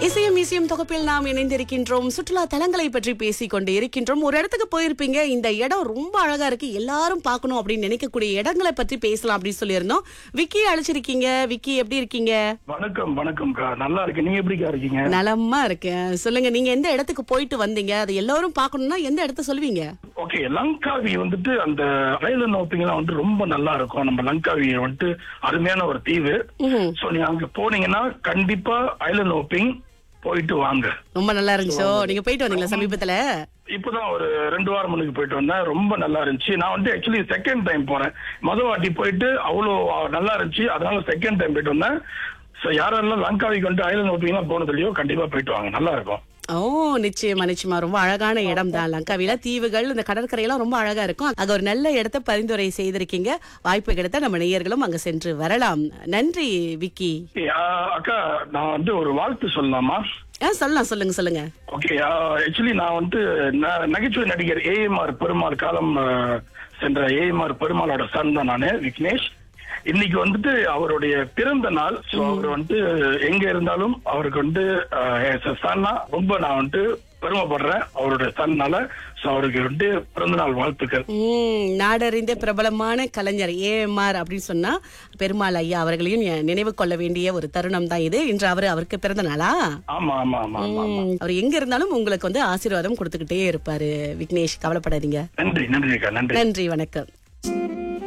இசையும் இசையும் தொகுப்பில் நாம் இணைந்திருக்கின்றோம் சுற்றுலா தலங்களை பற்றி பேசிக் கொண்டு இருக்கின்றோம் ஒரு இடத்துக்கு போயிருப்பீங்க இந்த இடம் ரொம்ப அழகா இருக்கு எல்லாரும் பார்க்கணும் அப்படின்னு நினைக்கக்கூடிய இடங்களை பற்றி பேசலாம் அப்படின்னு சொல்லியிருந்தோம் விக்கி அழைச்சிருக்கீங்க விக்கி எப்படி இருக்கீங்க வணக்கம் வணக்கம்க்கா நல்லா இருக்கேன் நீங்க எப்படிக்கா இருக்கீங்க நலமா இருக்கேன் சொல்லுங்க நீங்க எந்த இடத்துக்கு போயிட்டு வந்தீங்க அது எல்லாரும் பார்க்கணும்னா எந்த இடத்த சொல்லுவீங்க ஓகே லங்காவி வந்துட்டு அந்த ஐலண்ட் ஓப்பிங்லாம் வந்துட்டு ரொம்ப நல்லா இருக்கும் நம்ம லங்காவி வந்துட்டு அருமையான ஒரு தீவு ம்ஹும். சோ நீங்க அங்க போனீங்கன்னா கண்டிப்பா ஐலண்ட் ஓப்பிங் போயிட்டு வாங்க ரொம்ப நல்லா இருந்துச்சோ நீங்க போயிட்டு வந்தீங்களா சமீபத்துல இப்பதான் ஒரு ரெண்டு வாரம் முன்னுக்கு போயிட்டு வந்தேன் ரொம்ப நல்லா இருந்துச்சு நான் வந்து ஆக்சுவலி செகண்ட் டைம் போறேன் முத வாட்டி போயிட்டு அவ்வளோ நல்லா இருந்துச்சு அதனால செகண்ட் டைம் போயிட்டு வந்தேன் சோ யாரெல்லாம் லங்காவிக்கு வந்து ஐலண்ட் ஓப்பிங்லாம் போனது இல்லையோ கண்டிப்பா போயிட்டு வாங்க நல்லா இருக்கும் ஓ நிச்சயமா நிச்சயமா ரொம்ப அழகான இடம் தான் லங்காவில தீவுகள் இந்த கடற்கரையெல்லாம் ரொம்ப அழகா இருக்கும் அங்க ஒரு நல்ல இடத்த பரிந்துரை செய்திருக்கீங்க வாய்ப்பு கிடைத்தா நம்ம நேயர்களும் அங்க சென்று வரலாம் நன்றி விக்கி ஏய், ஆ, அக்கா நான் வந்து ஒரு வாழ்த்து சொல்லலாமா ஆ சொல்லலாம் சொல்லுங்க சொல்லுங்க ஓகே ஆக்சுவலி நான் வந்து ந- நகைச்சுவை நடிகர் ஏஎம்ஆர் பெருமாள் காலம் ஆ, சென்ற ஏஎம்ஆர் பெருமாளோட சன் தான் நானு விக்னேஷ் இன்னைக்கு வந்துட்டு அவருடைய பிறந்த நாள் சோ அவர் வந்து எங்க இருந்தாலும் அவருக்கு வந்து சன்னா ரொம்ப நான் வந்து பெருமைப்படுறேன் அவருடைய சன்னால சோ அவருக்கு வந்து பிறந்த நாள் வாழ்த்துக்கள் உம் நாடறிந்த பிரபலமான கலைஞர் ஏஎம்ஆர் அப்படின்னு சொன்னா பெருமாள் ஐயா அவர்களையும் ஞ- நினைவு கொள்ள வேண்டிய ஒரு தருணம் தான் இது இன்று அவர் அவருக்கு பிறந்த நாளா ஆமா ஆமா ஆமா ஆமா உம், அவர் எங்க இருந்தாலும் உங்களுக்கு வந்து ஆசீர்வாதம் கொடுத்துக்கிட்டே இருப்பாரு விக்னேஷ் கவலைப்படாதீங்க நன்றி நன்றி அக்கா நன்றி நன்றி வணக்கம்